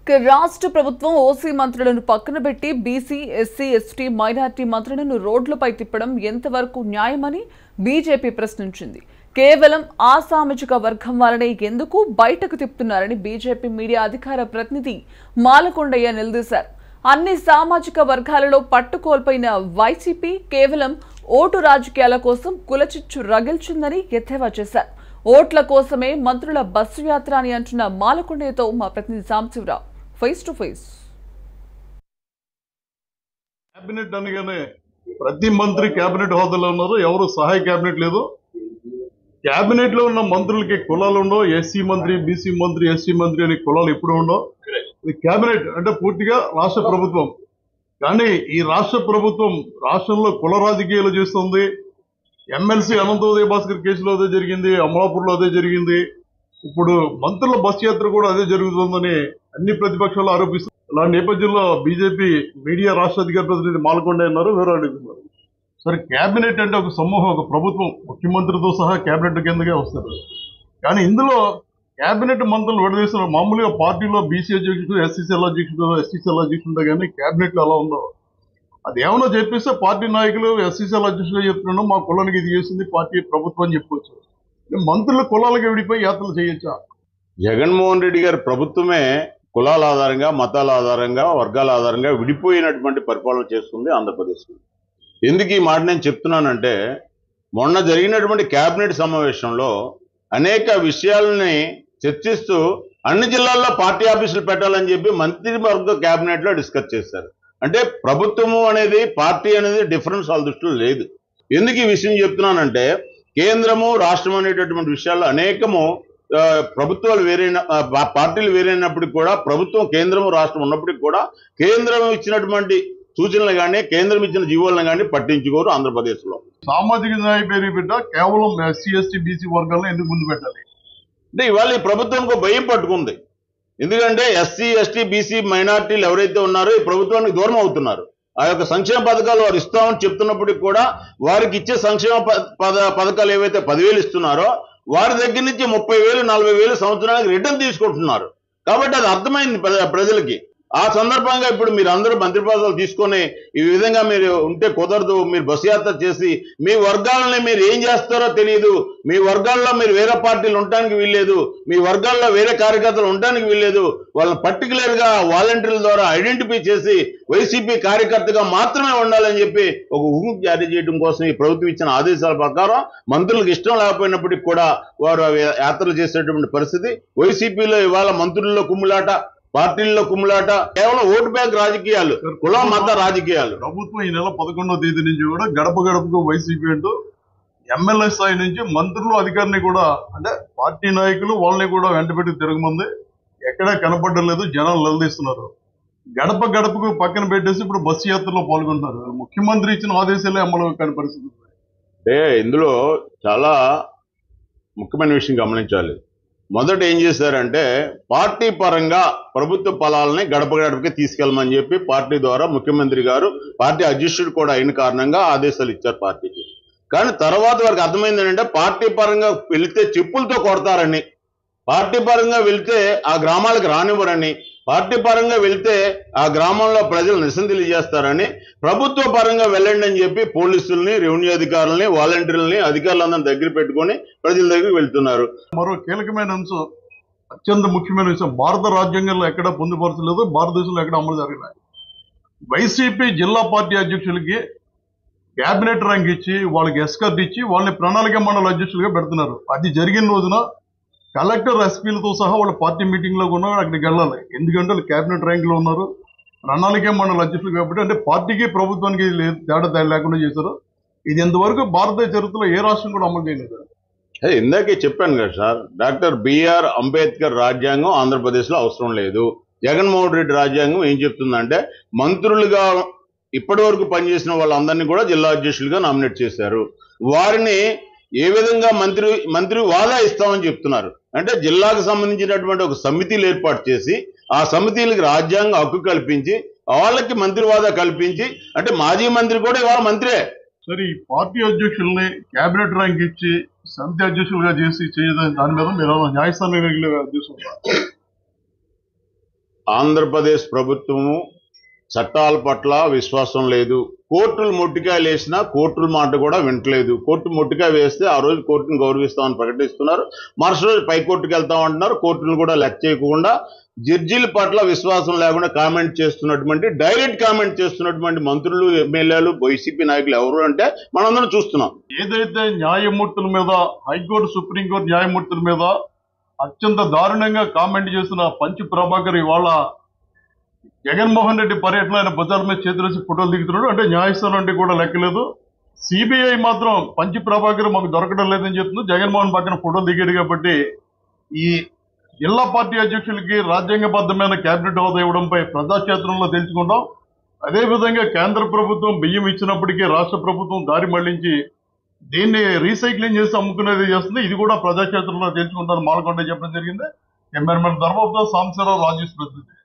ఇక రాష్ట్ర ప్రభుత్వం ఓసీ మంత్రులను పక్కన పెట్టి బీసీ ఎస్సీ ఎస్టీ మైనార్టీ మంత్రులను రోడ్లపై తిప్పడం ఎంతవరకు న్యాయమని బీజేపీ ప్రశ్నించింది కేవలం ఆ సామాజిక వర్గం వారనే ఎందుకు బయటకు తిప్పుతున్నారని బీజేపీ మీడియా అధికార ప్రతినిధి మాలకొండయ్య నిలదీశారు అన్ని సామాజిక వర్గాలలో పట్టుకోల్పోయిన వైసీపీ కేవలం ఓటు రాజకీయాల కోసం కులచిచ్చు రగిల్చిందని ఎద్దేవా చేశారు ఓట్ల కోసమే మంత్రుల బస్సు యాత్ర అని అంటున్న మాలకొండయ్యతో మా ప్రతినిధి Sambasivarao face to face cabinet అనగానే ప్రతి మంత్రి కేబినెట్ హోదాలో ఉన్నారు ఎవరు సహాయ కేబినెట్ లేదు కేబినెట్ లో ఉన్న మంత్రులకి కులాలు ఉండవు ఎస్సీ మంత్రి బీసీ మంత్రి ఎస్సీ మంత్రి అనే కులాలు ఎప్పుడు ఉండవు ఇది కేబినెట్ అంటే పూర్తిగా రాష్ట్ర ప్రభుత్వం కానీ ఈ రాష్ట్ర ప్రభుత్వం రాష్ట్రంలో కుల రాజకీయాలు చేస్తుంది ఎమ్మెల్సీ అనంతోదయ భాస్కర్ కేసులో అదే జరిగింది అమలాపూర్లో అదే జరిగింది ఇప్పుడు మంత్రుల బస్ యాత్ర కూడా అదే జరుగుతుందని అన్ని ప్రతిపక్షాలు ఆరోపిస్తున్నారు ఇలాంటి నేపథ్యంలో బీజేపీ మీడియా రాష్ట్ర అధికార ప్రతినిధి మాల్కొండ అన్నారు వివరాలు అడుగుతున్నారు సరే కేబినెట్ అంటే ఒక సమూహం ఒక ప్రభుత్వం ముఖ్యమంత్రితో సహా కేబినెట్ కిందకే వస్తారు కానీ ఇందులో కేబినెట్ మంత్రులు విడదీస్తున్నారు మామూలుగా పార్టీలో బీసీ అధ్యక్షుడు ఎస్సీసీఎల్ అధ్యక్షుడు ఎస్సీసీఎల్ అధ్యక్షుడు కానీ కేబినెట్ లో అలా ఉందో అది ఏమన్నా చెప్పేస్తే పార్టీ నాయకులు ఎస్సీసీఎల్ అధ్యక్షుడు చెప్తున్నాడు మా కులానికి ఇది చేసింది పార్టీ ప్రభుత్వం అని చెప్పుకోవచ్చు మంత్రులు కులాలకు విడిపోయి యాత్రలు చేయొచ్చా జగన్మోహన్ రెడ్డి గారి ప్రభుత్వమే కులాల ఆధారంగా మతాల ఆధారంగా వర్గాల ఆధారంగా విడిపోయినటువంటి పరిపాలన చేస్తుంది ఆంధ్రప్రదేశ్ ఎందుకు ఈ మాట నేను చెప్తున్నానంటే మొన్న జరిగినటువంటి కేబినెట్ సమావేశంలో అనేక విషయాలని చర్చిస్తూ అన్ని జిల్లాల్లో పార్టీ ఆఫీసులు పెట్టాలని చెప్పి మంత్రివర్గ కేబినెట్ లో డిస్కస్ చేశారు అంటే ప్రభుత్వము అనేది పార్టీ అనేది డిఫరెన్స్ వాళ్ళ దృష్టిలో లేదు ఎందుకు ఈ విషయం చెప్తున్నానంటే కేంద్రము రాష్ట్రం అనేటటువంటి విషయాల్లో అనేకము ఆ, ప్రభుత్వాలు వేరైన ఆ, పా- పార్టీలు వేరైనప్పటికీ కూడా ప్రభుత్వం కేంద్రం రాష్ట్రం ఉన్నప్పటికీ కూడా కేంద్రం ఇచ్చినటువంటి సూచనలు కానీ కేంద్రం ఇచ్చిన జీవోలను కానీ పట్టించుకోరు ఆంధ్రప్రదేశ్ లో సామాజిక న్యాయ పేరు బిడ్డ కేవలం ఎస్సీ ఎస్టీ బీసీ వర్గాలను ఎందుకు ముందు పెట్టాలి అంటే ఇవాళ ఈ ప్రభుత్వానికి ఒక భయం పట్టుకుంది ఎందుకంటే ఎస్సీ ఎస్టీ బీసీ మైనార్టీలు ఎవరైతే ఉన్నారో ఈ ప్రభుత్వానికి దూరం అవుతున్నారు ఆ యొక్క సంక్షేమ పథకాలు వారు ఇస్తామని చెప్తున్నప్పటికీ కూడా వారికి ఇచ్చే సంక్షేమ ప- పద పథకాలు ఏవైతే పదివేలు ఇస్తున్నారో వారి దగ్గర నుంచి ముప్పై వేలు నలభై వేలు సంవత్సరానికి రిటర్న్ తీసుకుంటున్నారు కాబట్టి అది అర్థమైంది ప్ర- ప్రజలకి ఆ సందర్భంగా ఇప్పుడు మీరు అందరూ మంత్రి పదవులు తీసుకొని ఈ విధంగా మీరు ఉంటే కుదరదు మీరు బస్సు యాత్ర చేసి మీ వర్గాలని మీరు ఏం చేస్తారో తెలియదు మీ వర్గాల్లో మీరు వేరే పార్టీలు ఉండడానికి వీల్లేదు మీ వర్గాల్లో వేరే కార్యకర్తలు ఉండడానికి వీల్లేదు వాళ్ళని పర్టికులర్ గా వాలంటీర్ల ద్వారా ఐడెంటిఫై చేసి వైసీపీ కార్యకర్తగా మాత్రమే ఉండాలని చెప్పి ఒక ఊహు జారీ చేయడం కోసం ఈ ప్రభుత్వం ఇచ్చిన ఆదేశాల ప్రకారం మంత్రులకు ఇష్టం లేకపోయినప్పటికీ కూడా వారు అవి యాత్రలు చేసేటువంటి పరిస్థితి వైసీపీలో ఇవాళ మంత్రుల్లో కుమ్ములాట పార్టీల్లో కుమ్ములాట కేవలం ఓటు బ్యాంక్ రాజకీయాలు కుల మత రాజకీయాలు ప్రభుత్వం ఈ నెల పదకొండవ తేదీ నుంచి కూడా గడప గడపకు వైసీపీ అంటూ ఎమ్మెల్యే స్థాయి నుంచి మంత్రులు అధికారిని కూడా అంటే పార్టీ నాయకులు వాళ్ళని కూడా వెంటబెట్టి తిరగమంది ఎక్కడా కనపడడం లేదు జనాలు నిలదీస్తున్నారు గడప గడపకు పక్కన పెట్టేసి ఇప్పుడు బస్సు యాత్రలో పాల్గొంటున్నారు ముఖ్యమంత్రి ఇచ్చిన ఆదేశాలే అమలు కాని పరిస్థితి ఉంది. అంటే ఇందులో చాలా ముఖ్యమైన విషయం గమనించాలి మొదట ఏం చేశారంటే పార్టీ పరంగా ప్రభుత్వ ఫలాలని గడప గడపకి తీసుకెళ్ళమని చెప్పి పార్టీ ద్వారా ముఖ్యమంత్రి గారు పార్టీ అధ్యక్షుడు కూడా అయిన కారణంగా ఆదేశాలు ఇచ్చారు పార్టీకి కానీ తర్వాత వారికి అర్థమైంది ఏంటంటే పార్టీ పరంగా వెళితే చెప్పులతో కొడతారని పార్టీ పరంగా వెళ్తే ఆ గ్రామాలకు రానివ్వరని పార్టీ పరంగా వెళ్తే ఆ గ్రామంలో ప్రజలు నిరసన తెలియజేస్తారని ప్రభుత్వ పరంగా వెళ్ళండి అని చెప్పి పోలీసుల్ని రెవెన్యూ అధికారులని వాలంటీర్లని అధికారులందరినీ దగ్గర పెట్టుకొని ప్రజల దగ్గరికి వెళ్తున్నారు మరో కీలకమైన అంశం అత్యంత ముఖ్యమైన విషయం భారత రాజ్యాంగంలో ఎక్కడ పొందుపరచలేదు భారతదేశంలో ఎక్కడ అమలు జరగలేదు వైసీపీ జిల్లా పార్టీ అధ్యక్షులకి కేబినెట్ ర్యాంక్ ఇచ్చి వాళ్ళకి ఎస్కర్ట్ ఇచ్చి వాళ్ళని ప్రణాళిక మండలి అధ్యక్షులుగా పెడుతున్నారు అది జరిగిన రోజున కలెక్టర్ ఎస్పీలతో సహా వాళ్ళ పార్టీ మీటింగ్ లో కూడా అక్కడికి వెళ్ళాలి ఎందుకంటే వాళ్ళు కేబినెట్ ర్యాంక్ లో ఉన్నారు ప్రణాళిక మండలి అధ్యక్షులు కాబట్టి అంటే పార్టీకి ప్రభుత్వానికి లే- తేడా తేడా లేకుండా చేశారు ఇది ఇంతవరకు భారతీయ చరిత్రలో ఏ రాష్ట్రం కూడా అమలు చేయలేదు అదే ఇందాకే చెప్పాను కదా సార్ డాక్టర్ బిఆర్ అంబేద్కర్ రాజ్యాంగం ఆంధ్రప్రదేశ్లో అవసరం లేదు జగన్మోహన్ రెడ్డి రాజ్యాంగం ఏం చెప్తుందంటే మంత్రులుగా ఇప్పటి వరకు పనిచేసిన వాళ్ళందరినీ కూడా జిల్లా అధ్యక్షులుగా నామినేట్ చేశారు వారిని ఏ విధంగా మంత్రి మంత్రి వాదా ఇస్తామని చెప్తున్నారు అంటే జిల్లాకు సంబంధించినటువంటి ఒక సమితిలు ఏర్పాటు చేసి ఆ సమితిలకు రాజ్యాంగ హక్కు కల్పించి వాళ్ళకి మంత్రి వాదా కల్పించి అంటే మాజీ మంత్రి కూడా ఇవాళ మంత్రే సరే ఈ పార్టీ అధ్యక్షుల్ని కేబినెట్ ర్యాంక్ ఇచ్చి సమితి అధ్యక్షులుగా చేసి చేయడం దాని మీద మీరు ఏమైనా న్యాయస్థానం తీసుకుంటారు ఆంధ్రప్రదేశ్ ప్రభుత్వము చట్టాల పట్ల విశ్వాసం లేదు కోర్టులు మొట్టికాయలు వేసినా కోర్టుల మాట కూడా వింటలేదు కోర్టు మొట్టికాయ వేస్తే ఆ రోజు కోర్టును గౌరవిస్తామని ప్రకటిస్తున్నారు మరుసటి రోజు పై కోర్టుకు వెళ్తామంటున్నారు కోర్టులు కూడా లెక్క చేయకుండా జడ్జీల పట్ల విశ్వాసం లేకుండా కామెంట్ చేస్తున్నటువంటి డైరెక్ట్ కామెంట్ చేస్తున్నటువంటి మంత్రులు ఎమ్మెల్యేలు వైసీపీ నాయకులు ఎవరు అంటే మనందరం చూస్తున్నాం ఏదైతే న్యాయమూర్తుల మీద హైకోర్టు సుప్రీంకోర్టు న్యాయమూర్తుల మీద అత్యంత దారుణంగా కామెంట్ చేసిన పంచి ప్రభాకర్ ఇవాళ జగన్మోహన్ రెడ్డి పర్యటన ఆయన బజార్ మీద చేతులేసి ఫోటోలు దిగుతున్నాడు అంటే న్యాయస్థానం అంటే కూడా లెక్కలేదు సిబిఐ మాత్రం పంచి ప్రభాకర్ మాకు దొరకడం లేదని చెప్తుంది జగన్మోహన్ పక్కన ఫోటోలు దిగాడు కాబట్టి ఈ జిల్లా పార్టీ అధ్యక్షులకి రాజ్యాంగబద్ధమైన కేబినెట్ హోదా ఇవ్వడంపై ప్రజాక్షేత్రంలో తెలుసుకుంటాం అదేవిధంగా కేంద్ర ప్రభుత్వం బియ్యం ఇచ్చినప్పటికీ రాష్ట్ర ప్రభుత్వం దారి మళ్లించి దీన్ని రీసైక్లింగ్ చేసి అమ్ముకునేది చేస్తుంది ఇది కూడా ప్రజాక్షేత్రంలో తెలుసుకుంటారు మాలకొండ చెప్పడం జరిగింది కెమెరామెన్ ధర్మపురం సాంబశివరావు రాజేష్ ప్రతినిధి